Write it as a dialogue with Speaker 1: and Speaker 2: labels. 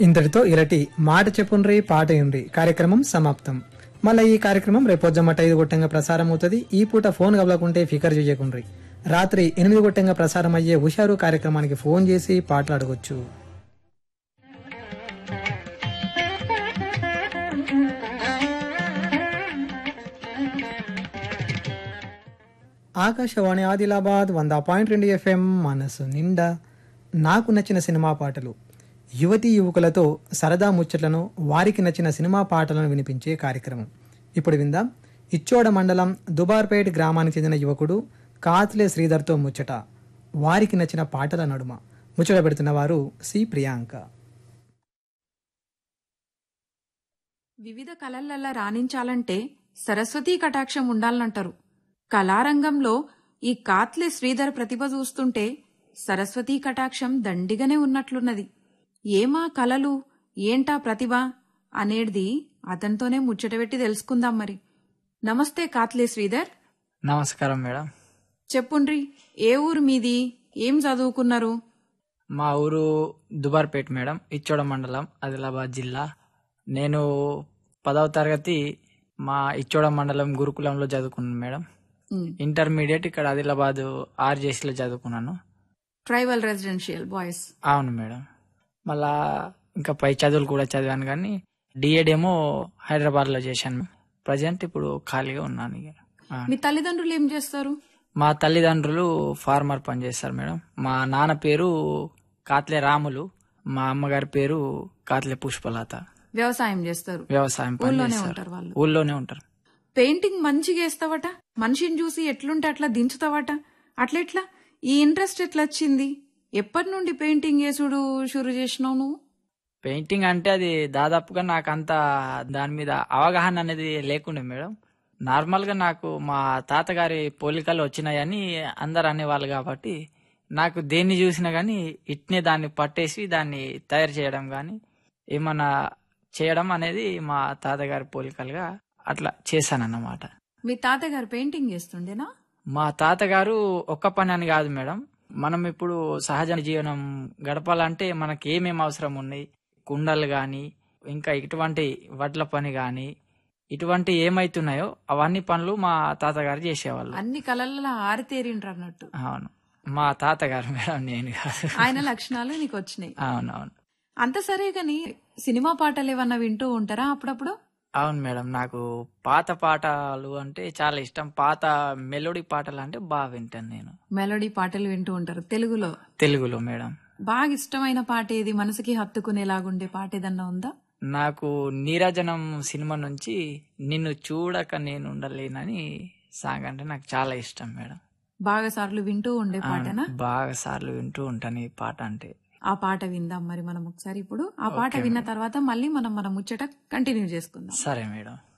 Speaker 1: ఇంతటితో ఇరటి మాట చెప్పుండ్రి పాట ఉండ్రి కార్యక్రమం సమాప్తం మళ్ళీ ఈ కార్యక్రమం రేపొజ్జమట ఐదు గొట్టంగా ప్రసారం అవుతుంది ఈ పూట ఫోన్ గబలకుంటే ఫికర్ చేయకుండ్రి రాత్రి ఎనిమిది గొట్టంగా ప్రసారం అయ్యే హుషారు కార్యక్రమానికి ఫోన్ చేసి పాటలు అడగొచ్చు ఆకాశవాణి ఆదిలాబాద్ వంద పాయింట్ రెండు ఎఫ్ఎం మనసు నిండా నాకు నచ్చిన సినిమా పాటలు యువతీ యువకులతో సరదా ముచ్చట్లను వారికి నచ్చిన సినిమా పాటలను వినిపించే కార్యక్రమం ఇప్పుడు విందాం ఇచ్చోడ మండలం దుబార్పేట్ గ్రామానికి చెందిన యువకుడు కాత్లే శ్రీధర్తో ముచ్చట వారికి నచ్చిన పాటల నడుమ ముచ్చట పెడుతున్న వారు సి ప్రియాంక
Speaker 2: వివిధ కళలల్లా రాణించాలంటే సరస్వతీ కటాక్షం ఉండాలంటారు కళారంగంలో ఈ కాత్లే శ్రీధర్ ప్రతిభ చూస్తుంటే సరస్వతీ కటాక్షం దండిగానే ఉన్నట్లున్నది ఏమా కళలు ఏంటా ప్రతిభ అనేటిది అతనితోనే ముచ్చటబెట్టి తెలుసుకుందాం మరి నమస్తే కాత్లే శ్రీధర్
Speaker 3: నమస్కారం మేడం
Speaker 2: చెప్పుండ్రి ఏ ఊరు మీది ఏం చదువుకున్నారు
Speaker 3: మా ఊరు దుబార్పేట్ మేడం ఇచ్చోడ మండలం ఆదిలాబాద్ జిల్లా నేను పదవ తరగతి మా ఇచ్చోడ మండలం గురుకులంలో చదువుకున్నాను మేడం
Speaker 2: ఉమ్,
Speaker 3: ఇంటర్మీడియట్ ఇక్కడ ఆదిలాబాద్ ఆర్జేసీలో చదువుకున్నాను
Speaker 2: ట్రైబల్ రెసిడెన్షియల్ బాయ్స్
Speaker 3: అవును మేడం మళ్ళా ఇంకా పై చదువులు కూడా చదివాను కానీ డిఎడ్ ఏమో హైదరాబాద్లో చేశాను ప్రజెంట్ ఇప్పుడు ఖాళీగా ఉన్నాను ఇక ఆ.
Speaker 2: మీ తల్లిదండ్రులు ఏం చేస్తారు
Speaker 3: మా తల్లిదండ్రులు ఫార్మర్ పని చేస్తారు మేడం మా నాన్న పేరు కాత్లే రాములు మా అమ్మగారి పేరు కాత్లే పుష్పలత
Speaker 2: వ్యవసాయం చేస్తారు
Speaker 3: వ్యవసాయం పని
Speaker 2: ఊళ్ళోనే
Speaker 3: చేస్తారు
Speaker 2: ఉంటారు వాళ్ళు
Speaker 3: ఊళ్ళోనే ఉంటారు
Speaker 2: పెయింటింగ్ మంచిగా వేస్తావట మనిషిని చూసి ఎట్లుంటే అట్లా దించుతావట అట్లెట్లా ఈ ఇంట్రెస్ట్ ఎట్లా వచ్చింది ఎప్పటి నుండి పెయింటింగ్ చేసుడు షురు చేసినావు నువ్వు
Speaker 3: పెయింటింగ్ అంటే అది దాదాపుగా నాకు అంత దాని మీద అవగాహన అనేది లేకుండే మేడం నార్మల్ గా నాకు మా తాతగారి పోలికలు వచ్చినాయని అందరు అనేవాళ్ళు కాబట్టి నాకు దేన్ని చూసినా గానీ ఇట్నే దాన్ని పట్టేసి దాన్ని తయారు చేయడం గాని ఏమన్నా చేయడం అనేది మా తాతగారి పోలికలుగా అట్లా చేశానన్నమాట
Speaker 2: మీ తాతగారు పెయింటింగ్ చేస్తుండేనా
Speaker 3: మా తాతగారు ఒక్క పని అని కాదు మేడం మనం ఇప్పుడు సహజ జీవనం గడపాలంటే మనకి ఏమేమి అవసరం ఉన్నాయి కుండలు గాని ఇంకా ఇటువంటి వడ్ల పని గాని ఇటువంటి ఏమైతున్నాయో అవన్నీ పనులు మా తాతగారు చేసేవాళ్ళు
Speaker 2: అన్ని కళలలో ఆరితేరిండ్రు అన్నట్టు
Speaker 3: అవును మా తాతగారు మేడం నేను కాదు
Speaker 2: ఆయన లక్షణాలు నీకు వచ్చినాయి
Speaker 3: అవునవును
Speaker 2: అంత సరే గాని సినిమా పాటలు ఏమన్నా వింటూ ఉంటారా అప్పుడప్పుడు
Speaker 3: అవును మేడం నాకు పాత పాటలు అంటే చాలా ఇష్టం పాత మెలోడీ పాటలు అంటే బాగా వింటాను నేను
Speaker 2: మెలోడీ పాటలు వింటూ ఉంటారు తెలుగులో
Speaker 3: తెలుగులో మేడం
Speaker 2: బాగా ఇష్టమైన పాట ఏది మనసుకి హత్తుకునేలాగుండే పాట ఏదన్నా ఉందా
Speaker 3: నాకు నీరాజనం సినిమా నుంచి నిన్ను చూడక నేను ఉండలేనని సాంగ్ అంటే నాకు చాలా ఇష్టం మేడం
Speaker 2: బాగా సార్లు వింటూ ఉండే పాటనా
Speaker 3: బాగా సార్లు వింటూ ఉంటాను ఈ పాట అంటే
Speaker 2: ఆ పాట విందాం మరి మనం ఒకసారి ఇప్పుడు ఆ పాట విన్న తర్వాత మళ్ళీ మనం మన ముచ్చట కంటిన్యూ చేసుకుందాం
Speaker 3: సరే మేడం